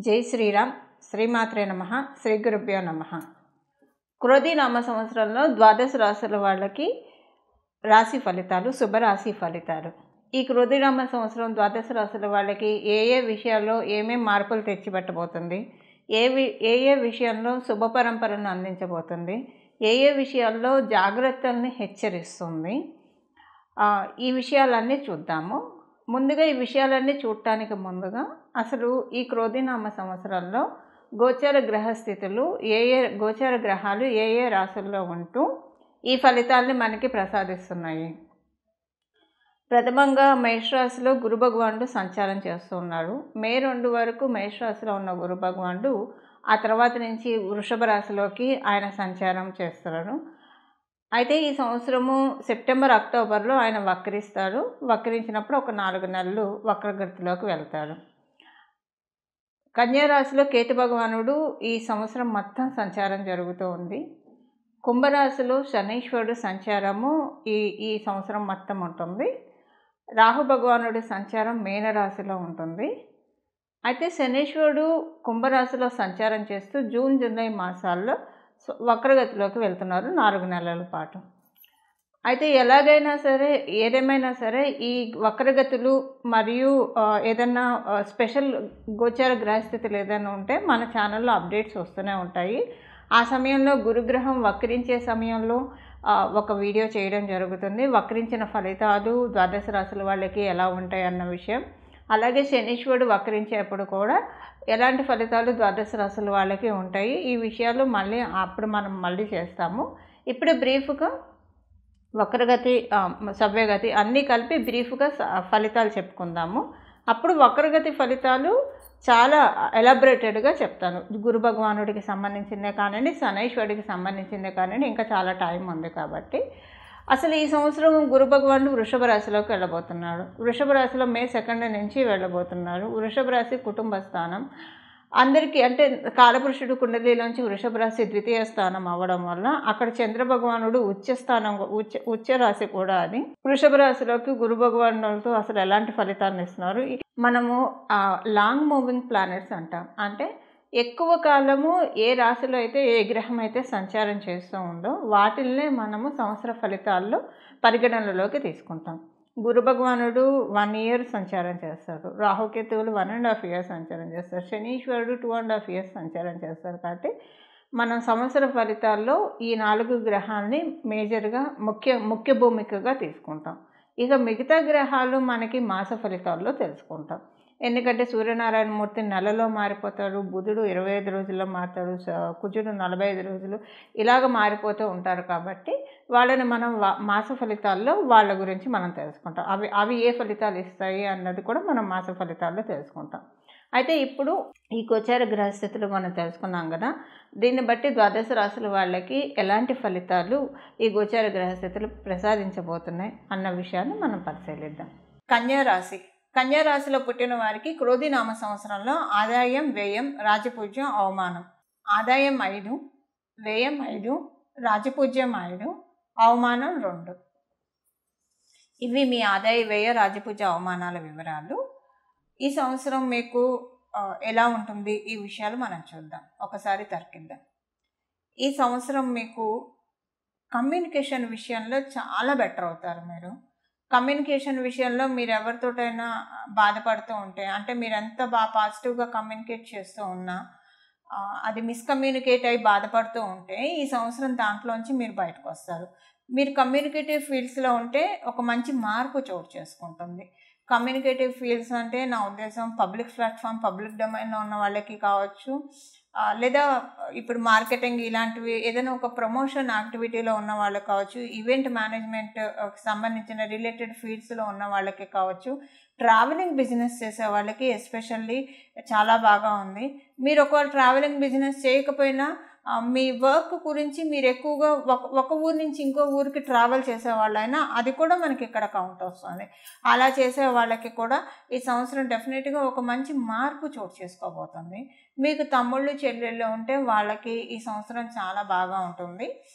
జై శ్రీరామ్ శ్రీమాత్రే నమ శ్రీ గురుభ్యో నమ క్రోధి నామ సంవత్సరంలో ద్వాదశ రాశుల వాళ్ళకి రాశి ఫలితాలు శుభరాశి ఫలితాలు ఈ క్రోధి నామ సంవత్సరం ద్వాదశ రాశుల వాళ్ళకి ఏ ఏ విషయాల్లో ఏమేం మార్పులు తెచ్చిపెట్టబోతుంది ఏ వి ఏ ఏ విషయంలో శుభ పరంపరను అందించబోతుంది ఏ ఏ విషయాల్లో జాగ్రత్తల్ని హెచ్చరిస్తుంది ఆ, ఈ విషయాలన్నీ చూద్దాము ముందుగా ఈ విషయాలన్నీ చూడటానికి ముందుగా అసలు ఈ క్రోధినామ సంవత్సరంలో గోచర గ్రహస్థితులు ఏ ఏ గోచర గ్రహాలు ఏ ఏ రాశుల్లో ఉంటూ ఈ ఫలితాల్ని మనకి ప్రసాదిస్తున్నాయి ప్రథమంగా మేషరాశిలో గురు భగవానుడు సంచారం చేస్తూ ఉన్నాడు మే రెండు వరకు మేషరాశిలో ఉన్న గురు భగవానుడు ఆ తర్వాత నుంచి వృషభ రాశిలోకి ఆయన సంచారం చేస్తున్నాడు అయితే ఈ సంవత్సరము సెప్టెంబర్ అక్టోబర్లో ఆయన వక్రిస్తాడు వక్రించినప్పుడు ఒక నాలుగు నెలలు వక్రగతిలోకి వెళ్తాడు కన్యా రాశిలో కేతు భగవానుడు ఈ సంవత్సరం మొత్తం సంచారం జరుగుతూ ఉంది కుంభరాశిలో శనీశ్వరుడు సంచారము ఈ ఈ సంవత్సరం మొత్తం ఉంటుంది రాహు భగవానుడి సంచారం మీనరాశిలో ఉంటుంది అయితే శనీశ్వరుడు కుంభరాశిలో సంచారం చేస్తూ జూన్ జూలై మాసాల్లో స్వ- వక్రగతిలోకి వెళ్తున్నారు నాలుగు నెలల పాటు అయితే ఎలాగైనా సరే ఏదేమైనా సరే ఈ వక్రగతులు మరియు ఆ, ఏదన్నా ఆ, స్పెషల్ గోచార గ్రహస్థితులు ఏదైనా ఉంటే మన ఛానల్లో అప్డేట్స్ వస్తూనే ఉంటాయి ఆ సమయంలో గురుగ్రహం వక్రించే సమయంలో ఆ, ఒక వీడియో చేయడం జరుగుతుంది వక్రించిన ఫలితాలు ద్వాదశ రాశుల వాళ్ళకి ఎలా ఉంటాయి అన్న విషయం అలాగే శనీశ్వరుడు వక్రించేప్పుడు కూడా ఎలాంటి ఫలితాలు ద్వాదశ రాశుల వాళ్ళకి ఉంటాయి ఈ విషయాలు మళ్ళీ అప్పుడు మనం మళ్ళీ చేస్తాము ఇప్పుడు బ్రీఫ్గా వక్రగతి ఆ, సవ్యగతి అన్నీ కలిపి బ్రీఫ్గా స- ఫలితాలు చెప్పుకుందాము అప్పుడు వక్రగతి ఫలితాలు చాలా ఎలాబరేటెడ్గా చెప్తాను గురు భగవానుడికి సంబంధించిందే కానివ్వండి శనైశ్వరుడికి సంబంధించిందే కానివ్వండి ఇంకా చాలా టైం ఉంది కాబట్టి అసలు ఈ సంవత్సరం గురు భగవానుడు వృషభ రాశిలోకి వెళ్ళబోతున్నాడు వృషభ రాశిలో మే సెకండ్ నుంచి వెళ్ళబోతున్నాడు వృషభ రాశి కుటుంబ స్థానం అందరికీ అంటే కాలపురుషుడు కుండలిలోంచి వృషభ రాశి ద్వితీయ స్థానం అవ్వడం వల్ల అక్కడ చంద్ర భగవానుడు ఉచ్చ స్థానం ఉచ్చ ఉచ్చ రాశి కూడా అది వృషభ రాశిలోకి గురు భగవానులతో అసలు ఎలాంటి ఫలితాలను ఇస్తున్నారు ఈ- మనము లాంగ్ మూవింగ్ ప్లానెట్స్ అంటాం అంటే ఎక్కువ కాలము ఏ రాశిలో అయితే ఏ గ్రహం అయితే సంచారం చేస్తూ ఉందో వాటిల్నే మనము సంవత్సర ఫలితాల్లో పరిగణనలోకి తీసుకుంటాం గురు భగవానుడు వన్ ఇయర్ సంచారం చేస్తాడు రాహుకేతువులు వన్ అండ్ హాఫ్ ఇయర్ సంచారం చేస్తారు శనీశ్వరుడు టూ అండ్ హాఫ్ ఇయర్స్ సంచారం చేస్తారు కాబట్టి మనం సంవత్సర ఫలితాల్లో ఈ నాలుగు గ్రహాల్ని మేజర్గా ముఖ్య ముఖ్య భూమికగా తీసుకుంటాం ఇక మిగతా గ్రహాలు మనకి మాస ఫలితాల్లో తెలుసుకుంటాం ఎందుకంటే సూర్యనారాయణ మూర్తి నెలలో మారిపోతాడు బుధుడు ఇరవై ఐదు రోజుల్లో మారుతాడు స- కుజుడు నలభై ఐదు రోజులు ఇలాగ మారిపోతూ ఉంటారు కాబట్టి వాళ్ళని మనం వా- మాస ఫలితాల్లో వాళ్ళ గురించి మనం తెలుసుకుంటాం అవి అవి ఏ ఫలితాలు ఇస్తాయి అన్నది కూడా మనం మాస ఫలితాల్లో తెలుసుకుంటాం అయితే ఇప్పుడు ఈ గోచార గ్రహస్థితులు మనం తెలుసుకున్నాం కదా దీన్ని బట్టి ద్వాదశ రాశుల వాళ్ళకి ఎలాంటి ఫలితాలు ఈ గోచార గ్రహస్థితులు ప్రసాదించబోతున్నాయి అన్న విషయాన్ని మనం పరిశీలిద్దాం కన్యా రాశి కన్యా రాశిలో పుట్టిన వారికి క్రోధి నామ సంవత్సరంలో ఆదాయం వ్యయం రాజపూజ్యం అవమానం ఆదాయం ఐదు వ్యయం ఐదు రాజపూజ్యం ఐదు అవమానం రెండు ఇవి మీ ఆదాయ వ్యయ రాజపూజ అవమానాల వివరాలు ఈ సంవత్సరం మీకు ఆ, ఎలా ఉంటుంది ఈ విషయాలు మనం చూద్దాం ఒకసారి తర్కిద్దాం ఈ సంవత్సరం మీకు కమ్యూనికేషన్ విషయంలో చాలా బెటర్ అవుతారు మీరు కమ్యూనికేషన్ విషయంలో మీరు ఎవరితోటైనా బాధపడుతూ ఉంటే అంటే మీరు ఎంత బాగా పాజిటివ్గా కమ్యూనికేట్ చేస్తూ ఉన్నా ఆ, అది మిస్కమ్యూనికేట్ అయి బాధపడుతూ ఉంటే ఈ సంవత్సరం దాంట్లోంచి మీరు బయటకు వస్తారు మీరు కమ్యూనికేటివ్ ఫీల్డ్స్లో ఉంటే ఒక మంచి మార్పు చోటు చేసుకుంటుంది కమ్యూనికేటివ్ ఫీల్డ్స్ అంటే నా ఉద్దేశం పబ్లిక్ ప్లాట్ఫామ్ పబ్లిక్ డొమైన్లో ఉన్న వాళ్ళకి కావచ్చు ఆ, లేదా ఇప్పుడు మార్కెటింగ్ ఇలాంటివి ఏదైనా ఒక ప్రమోషన్ యాక్టివిటీలో ఉన్న వాళ్ళకి కావచ్చు ఈవెంట్ మేనేజ్మెంట్ సంబంధించిన రిలేటెడ్ ఫీల్డ్స్లో ఉన్న వాళ్ళకి కావచ్చు ట్రావెలింగ్ బిజినెస్ చేసే వాళ్ళకి ఎస్పెషల్లీ చాలా బాగా ఉంది మీరు ఒకవేళ ట్రావెలింగ్ బిజినెస్ చేయకపోయినా ఆ, మీ వర్క్ గురించి మీరు ఎక్కువగా ఒక ఒక ఊరు నుంచి ఇంకో ఊరికి ట్రావెల్ చేసే వాళ్ళైనా అది కూడా మనకి ఇక్కడ కౌంట్ వస్తుంది అలా చేసే వాళ్ళకి కూడా ఈ సంవత్సరం డెఫినెట్గా ఒక మంచి మార్పు చోటు చేసుకోబోతుంది మీకు తమ్ముళ్ళు చెల్లెళ్ళు ఉంటే వాళ్ళకి ఈ సంవత్సరం చాలా బాగా ఉంటుంది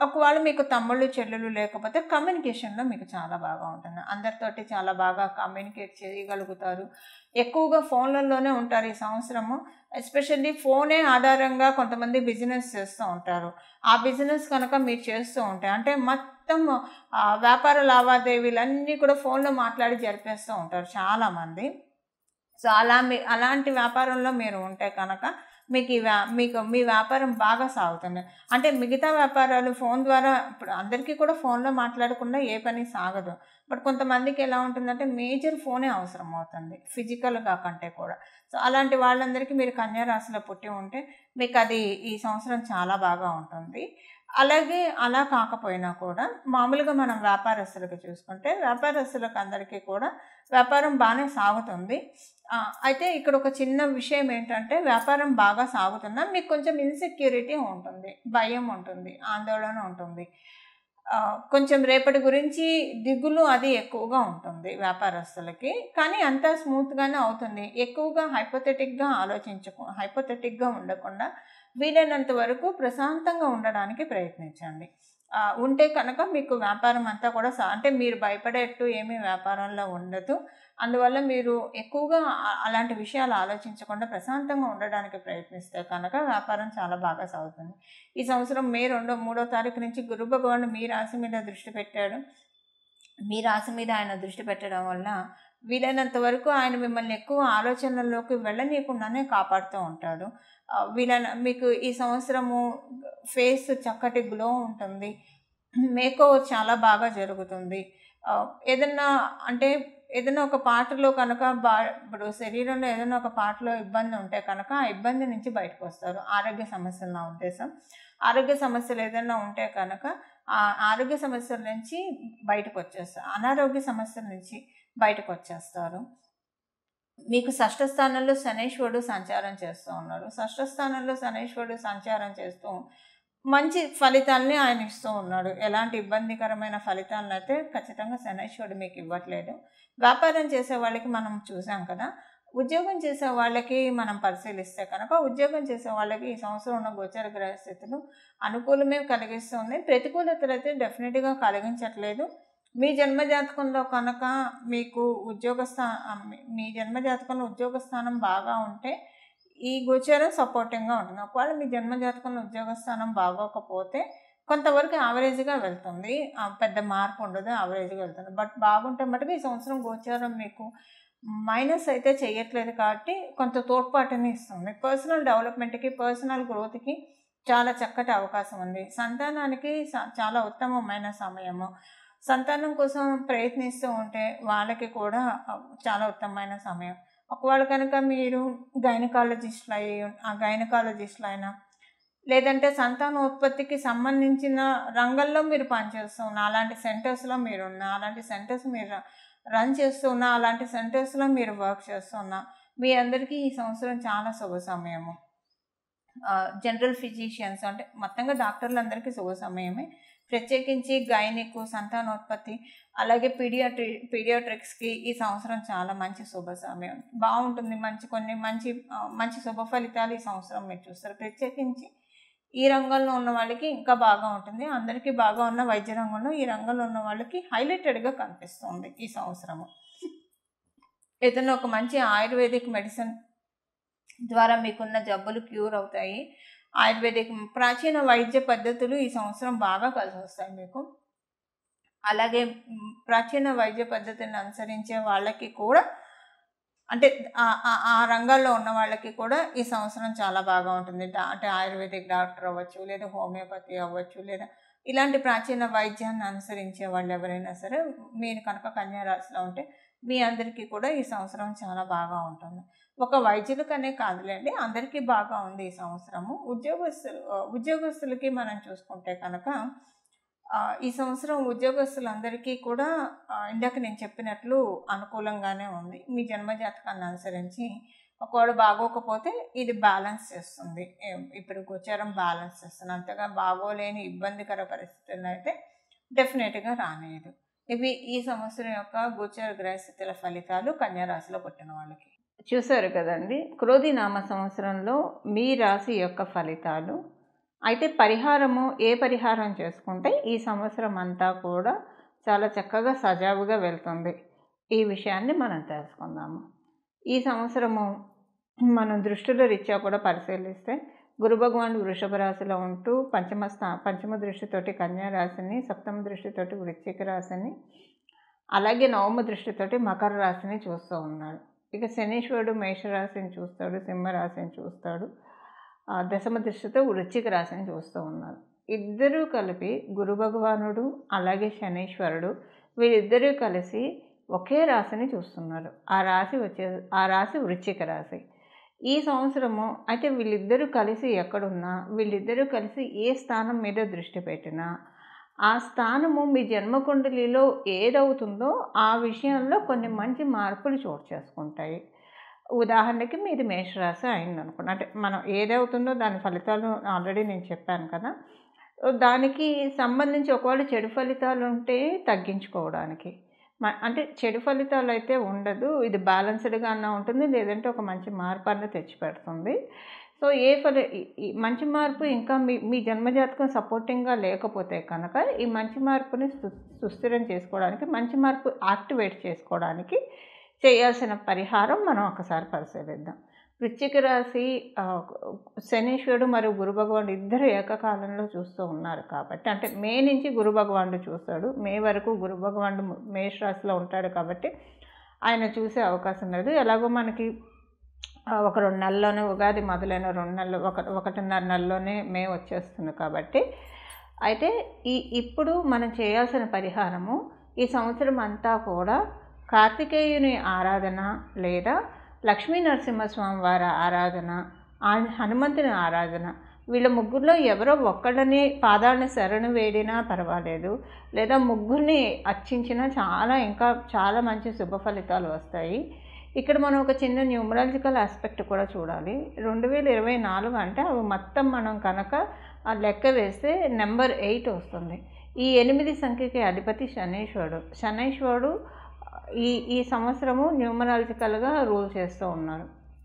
ఒకవేళ మీకు తమ్ముళ్ళు చెల్లెలు లేకపోతే కమ్యూనికేషన్లో మీకు చాలా బాగా ఉంటుంది అందరితోటి చాలా బాగా కమ్యూనికేట్ చేయగలుగుతారు ఎక్కువగా ఫోన్లలోనే ఉంటారు ఈ సంవత్సరము ఎస్పెషల్లీ ఫోనే ఆధారంగా కొంతమంది బిజినెస్ చేస్తూ ఉంటారు ఆ బిజినెస్ కనుక మీరు చేస్తూ ఉంటే అంటే మొత్తం ఆ, వ్యాపార లావాదేవీలన్నీ కూడా ఫోన్లో మాట్లాడి జరిపేస్తూ ఉంటారు చాలామంది సో అలా మీ అలాంటి వ్యాపారంలో మీరు ఉంటే కనుక మీకు ఈ వ్యా మీకు మీ వ్యాపారం బాగా సాగుతుంది అంటే మిగతా వ్యాపారాలు ఫోన్ ద్వారా ఇప్పుడు అందరికీ కూడా ఫోన్లో మాట్లాడకుండా ఏ పని సాగదు బట్ కొంతమందికి ఎలా ఉంటుందంటే మేజర్ ఫోనే అవసరం అవుతుంది ఫిజికల్గా కంటే కూడా సో అలాంటి వాళ్ళందరికీ మీరు కన్యా రాశిలో పుట్టి ఉంటే మీకు అది ఈ సంవత్సరం చాలా బాగా ఉంటుంది అలాగే అలా కాకపోయినా కూడా మామూలుగా మనం వ్యాపారస్తులకు చూసుకుంటే వ్యాపారస్తులకు అందరికీ కూడా వ్యాపారం బాగానే సాగుతుంది ఆ, అయితే ఇక్కడ ఒక చిన్న విషయం ఏంటంటే వ్యాపారం బాగా సాగుతున్నా మీకు కొంచెం ఇన్సెక్యూరిటీ ఉంటుంది భయం ఉంటుంది ఆందోళన ఉంటుంది ఆ, కొంచెం రేపటి గురించి దిగులు అది ఎక్కువగా ఉంటుంది వ్యాపారస్తులకి కానీ అంతా స్మూత్గానే అవుతుంది ఎక్కువగా హైపోథెటిక్గా ఆలోచించకు హైపోథెటిక్గా ఉండకుండా వీలైనంత వరకు ప్రశాంతంగా ఉండడానికి ప్రయత్నించండి ఆ, ఉంటే కనుక మీకు వ్యాపారం అంతా కూడా సా అంటే మీరు భయపడేట్టు ఏమీ వ్యాపారంలో ఉండదు అందువల్ల మీరు ఎక్కువగా ఆ- అలాంటి విషయాలు ఆలోచించకుండా ప్రశాంతంగా ఉండడానికి ప్రయత్నిస్తే కనుక వ్యాపారం చాలా బాగా సాగుతుంది ఈ సంవత్సరం మే రెండో మూడో తారీఖు నుంచి గురు భగవానుడు మీ రాశి మీద దృష్టి పెట్టాడు మీ రాశి మీద ఆయన దృష్టి పెట్టడం వల్ల వీలైనంత వరకు ఆయన మిమ్మల్ని ఎక్కువ ఆలోచనల్లోకి వెళ్ళనీయకుండానే కాపాడుతూ ఉంటాడు ఆ, వీలైన మీకు ఈ సంవత్సరము ఫేస్ చక్కటి గ్లో ఉంటుంది మేకోవర్ చాలా బాగా జరుగుతుంది ఆ, ఏదన్నా అంటే ఏదైనా ఒక పాటలో కనుక బా ఇప్పుడు శరీరంలో ఏదైనా ఒక పాటలో ఇబ్బంది ఉంటే కనుక ఆ ఇబ్బంది నుంచి బయటకు వస్తారు ఆరోగ్య సమస్యలు నా ఉద్దేశం ఆరోగ్య సమస్యలు ఏదైనా ఉంటే కనుక ఆ ఆరోగ్య సమస్యల నుంచి బయటకు వచ్చేస్తారు అనారోగ్య సమస్యల నుంచి బయటకు వచ్చేస్తారు మీకు షష్ఠ స్థానంలో శనేశ్వరుడు సంచారం చేస్తూ ఉన్నాడు షష్ఠ స్థానంలో శనేశ్వరుడు సంచారం చేస్తూ మంచి ఫలితాలని ఆయన ఇస్తూ ఉన్నాడు ఎలాంటి ఇబ్బందికరమైన ఫలితాలను అయితే ఖచ్చితంగా శనేశ్వరుడు మీకు ఇవ్వట్లేదు వ్యాపారం చేసే వాళ్ళకి మనం చూసాం కదా ఉద్యోగం చేసే వాళ్ళకి మనం పరిశీలిస్తే కనుక ఉద్యోగం చేసే వాళ్ళకి ఈ సంవత్సరం ఉన్న గోచర గ్రహ స్థితులు అనుకూలమే కలిగిస్తుంది ప్రతికూలతలు అయితే డెఫినెట్గా కలిగించట్లేదు మీ జన్మజాతకంలో కనుక మీకు ఉద్యోగ స్థా మీ- మీ జన్మజాతకంలో ఉద్యోగ స్థానం బాగా ఉంటే ఈ గోచరం సపోర్టింగ్గా ఉంటుంది ఒకవేళ మీ జన్మజాతకంలో ఉద్యోగ స్థానం బాగోకపోతే కొంతవరకు యావరేజ్గా వెళ్తుంది ఆ, పెద్ద మార్పు ఉండదు యావరేజ్గా వెళ్తుంది బట్ బాగుంటే మటుకు ఈ సంవత్సరం గోచారం మీకు మైనస్ అయితే చేయట్లేదు కాబట్టి కొంత తోడ్పాటుని ఇస్తుంది పర్సనల్ డెవలప్మెంట్కి పర్సనల్ గ్రోత్కి చాలా చక్కటి అవకాశం ఉంది సంతానానికి స- చాలా ఉత్తమమైన సమయము సంతానం కోసం ప్రయత్నిస్తూ ఉంటే వాళ్ళకి కూడా ఆ, చాలా ఉత్తమమైన సమయం ఒకవేళ కనుక మీరు గైనకాలజిస్టులు అయ్యి ఆ గైనకాలజిస్టులు అయినా లేదంటే సంతానోత్పత్తికి సంబంధించిన రంగంలో మీరు పనిచేస్తూ ఉన్న అలాంటి సెంటర్స్లో మీరు ఉన్న అలాంటి సెంటర్స్ మీరు రన్ చేస్తున్నా అలాంటి సెంటర్స్లో మీరు వర్క్ చేస్తున్నా మీ అందరికీ ఈ సంవత్సరం చాలా శుభ సమయము జనరల్ ఫిజిషియన్స్ అంటే మొత్తంగా డాక్టర్లందరికీ శుభ సమయమే ప్రత్యేకించి గైనిక్ సంతానోత్పత్తి అలాగే పీడియాట్రి పీడియాట్రిక్స్కి ఈ సంవత్సరం చాలా మంచి శుభ సమయం బాగుంటుంది మంచి కొన్ని మంచి ఆ, మంచి శుభ ఫలితాలు ఈ సంవత్సరం మీరు చూస్తారు ప్రత్యేకించి ఈ రంగంలో ఉన్న వాళ్ళకి ఇంకా బాగా ఉంటుంది అందరికీ బాగా ఉన్న వైద్య రంగంలో ఈ రంగంలో ఉన్న వాళ్ళకి హైలైటెడ్గా కనిపిస్తుంది ఈ సంవత్సరము ఏదైనా ఒక మంచి ఆయుర్వేదిక్ మెడిసిన్ ద్వారా మీకున్న జబ్బులు క్యూర్ అవుతాయి ఆయుర్వేదిక్ ప్రాచీన వైద్య పద్ధతులు ఈ సంవత్సరం బాగా కలిసి వస్తాయి మీకు అలాగే మ్, ప్రాచీన వైద్య పద్ధతిని అనుసరించే వాళ్ళకి కూడా అంటే ఆ- ఆ- ఆ రంగాల్లో ఉన్న వాళ్ళకి కూడా ఈ సంవత్సరం చాలా బాగా ఉంటుంది డా- అంటే ఆయుర్వేదిక్ డాక్టర్ అవ్వచ్చు లేదా హోమియోపతి అవ్వచ్చు లేదా ఇలాంటి ప్రాచీన వైద్యాన్ని అనుసరించే వాళ్ళు ఎవరైనా సరే మీరు కనుక కన్యా రాశిలో ఉంటే మీ అందరికీ కూడా ఈ సంవత్సరం చాలా బాగా ఉంటుంది ఒక వైద్యులకనే కాదులేండి అందరికీ బాగా ఉంది ఈ సంవత్సరము ఉద్యోగస్తులు ఉద్యోగస్తులకి మనం చూసుకుంటే కనుక ఆ, ఈ సంవత్సరం ఉద్యోగస్తులందరికీ కూడా ఆ, ఇందాక నేను చెప్పినట్లు అనుకూలంగానే ఉంది మీ జన్మజాతకాన్ని అనుసరించి ఒకవేళ బాగోకపోతే ఇది బ్యాలెన్స్ చేస్తుంది ఏ- ఇప్పుడు గోచారం బ్యాలెన్స్ చేస్తుంది అంతగా బాగోలేని ఇబ్బందికర పరిస్థితుల్లో అయితే డెఫినెట్గా రానేది ఇవి ఈ సంవత్సరం యొక్క గోచర గ్రహస్థితుల ఫలితాలు కన్యా రాశిలో పుట్టిన వాళ్ళకి చూశారు కదండి క్రోధి నామ సంవత్సరంలో మీ రాశి యొక్క ఫలితాలు అయితే పరిహారము ఏ పరిహారం చేసుకుంటే ఈ సంవత్సరం అంతా కూడా చాలా చక్కగా సజావుగా వెళ్తుంది ఈ విషయాన్ని మనం తెలుసుకుందాము ఈ సంవత్సరము మనం దృష్టిలో రీత్యా కూడా పరిశీలిస్తే గురు భగవాన్ వృషభ రాశిలో ఉంటూ పంచమ స్థా పంచమ దృష్టితోటి కన్యా రాశిని సప్తమ దృష్టితోటి వృశ్చిక రాశిని అలాగే నవమ దృష్టితోటి మకర రాశిని చూస్తూ ఉన్నాడు ఇక శనీశ్వరుడు మేషరాశిని చూస్తాడు సింహరాశిని చూస్తాడు ఆ దశమ దృష్టితో వృశ్చిక రాశిని చూస్తూ ఉన్నారు ఇద్దరూ కలిపి గురు భగవానుడు అలాగే శనీశ్వరుడు వీళ్ళిద్దరూ కలిసి ఒకే రాశిని చూస్తున్నారు ఆ రాశి వచ్చే ఆ రాశి వృశ్చిక రాశి ఈ సంవత్సరము అయితే వీళ్ళిద్దరూ కలిసి ఎక్కడున్నా వీళ్ళిద్దరూ కలిసి ఏ స్థానం మీద దృష్టి పెట్టినా ఆ స్థానము మీ జన్మకుండలిలో ఏదవుతుందో ఆ విషయంలో కొన్ని మంచి మార్పులు చోటు చేసుకుంటాయి ఉదాహరణకి మీది మేషరాశి అయింది అనుకోండి అంటే మనం ఏదవుతుందో దాని ఫలితాలు ఆల్రెడీ నేను చెప్పాను కదా దానికి సంబంధించి ఒకవేళ చెడు ఫలితాలు ఉంటే తగ్గించుకోవడానికి మ- అంటే చెడు ఫలితాలు అయితే ఉండదు ఇది బ్యాలెన్స్డ్గా అన్న ఉంటుంది లేదంటే ఒక మంచి మార్పు అన్న తెచ్చిపెడుతుంది సో ఏ ఫల ఈ- ఈ మంచి మార్పు ఇంకా మీ మీ జన్మజాతకం సపోర్టింగ్గా లేకపోతే కనుక ఈ మంచి మార్పుని సు- సుస్థిరం చేసుకోవడానికి మంచి మార్పు యాక్టివేట్ చేసుకోవడానికి చేయాల్సిన పరిహారం మనం ఒకసారి పరిశీలిద్దాం వృశ్చిక రాశి ఆ, శనీశ్వరుడు మరియు గురు భగవానుడు ఇద్దరు ఏకకాలంలో చూస్తూ ఉన్నారు కాబట్టి అంటే మే నుంచి గురు భగవానుడు చూస్తాడు మే వరకు గురు భగవానుడు మేష రాశిలో ఉంటాడు కాబట్టి ఆయన చూసే అవకాశం లేదు ఎలాగో మనకి ఆ, ఒక రెండు నెలల్లోనే ఉగాది మొదలైన రెండు నెలలు ఒక ఒకటిన్నర నెలలోనే మే వచ్చేస్తుంది కాబట్టి అయితే ఈ ఇప్పుడు మనం చేయాల్సిన పరిహారము ఈ సంవత్సరం అంతా కూడా కార్తికేయుని ఆరాధన లేదా లక్ష్మీ నరసింహస్వామి వారి ఆరాధన ఆ- హనుమంతుని ఆరాధన వీళ్ళ ముగ్గురులో ఎవరో ఒక్కళ్ళని పాదాలను శరణు వేడినా పర్వాలేదు లేదా ముగ్గురిని అర్చించినా చాలా ఇంకా చాలా మంచి శుభ ఫలితాలు వస్తాయి ఇక్కడ మనం ఒక చిన్న న్యూమరాలజికల్ ఆస్పెక్ట్ కూడా చూడాలి రెండు వేల ఇరవై నాలుగు అంటే అవి మొత్తం మనం కనుక ఆ లెక్క వేస్తే నెంబర్ ఎయిట్ వస్తుంది ఈ ఎనిమిది సంఖ్యకి అధిపతి శనీశ్వరుడు శనీశ్వరుడు ఈ ఈ సంవత్సరము న్యూమరాలజికల్గా రూల్ చేస్తూ ఉన్నారు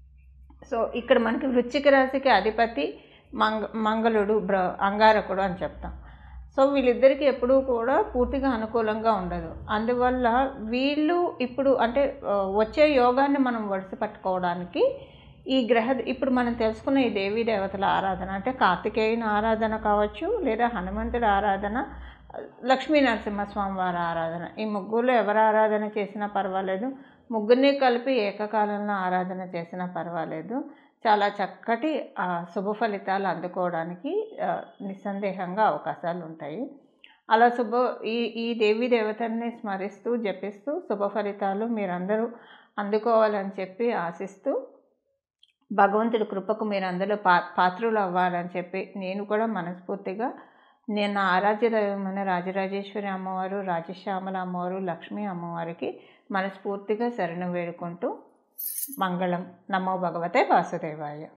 సో ఇక్కడ మనకి వృశ్చిక రాశికి అధిపతి మంగ మంగళుడు బ్ర అంగారకుడు అని చెప్తాం సో వీళ్ళిద్దరికీ ఎప్పుడూ కూడా పూర్తిగా అనుకూలంగా ఉండదు అందువల్ల వీళ్ళు ఇప్పుడు అంటే ఆ, వచ్చే యోగాన్ని మనం వడిసి పట్టుకోవడానికి ఈ గ్రహ ఇప్పుడు మనం తెలుసుకున్న ఈ దేవీ దేవతల ఆరాధన అంటే కార్తికేయుని ఆరాధన కావచ్చు లేదా హనుమంతుడి ఆరాధన లక్ష్మీ నరసింహస్వామి వారి ఆరాధన ఈ ముగ్గురులో ఎవరు ఆరాధన చేసినా పర్వాలేదు ముగ్గురిని కలిపి ఏకకాలంలో ఆరాధన చేసినా పర్వాలేదు చాలా చక్కటి ఆ, శుభ ఫలితాలు అందుకోవడానికి ఆ, నిస్సందేహంగా అవకాశాలు ఉంటాయి అలా శుభ ఈ ఈ దేవీ దేవతల్ని స్మరిస్తూ జపిస్తూ శుభ ఫలితాలు మీరందరూ అందుకోవాలని చెప్పి ఆశిస్తూ భగవంతుడి కృపకు మీరు అందులో పా పాత్రులు అవ్వాలని చెప్పి నేను కూడా మనస్ఫూర్తిగా నేను నా ఆరాధ్య దైవమైన రాజరాజేశ్వరి అమ్మవారు రాజశ్యామల అమ్మవారు లక్ష్మీ అమ్మవారికి మనస్ఫూర్తిగా శరణు వేడుకుంటూ మంగళం నమో భగవతే వాసుదేవాయ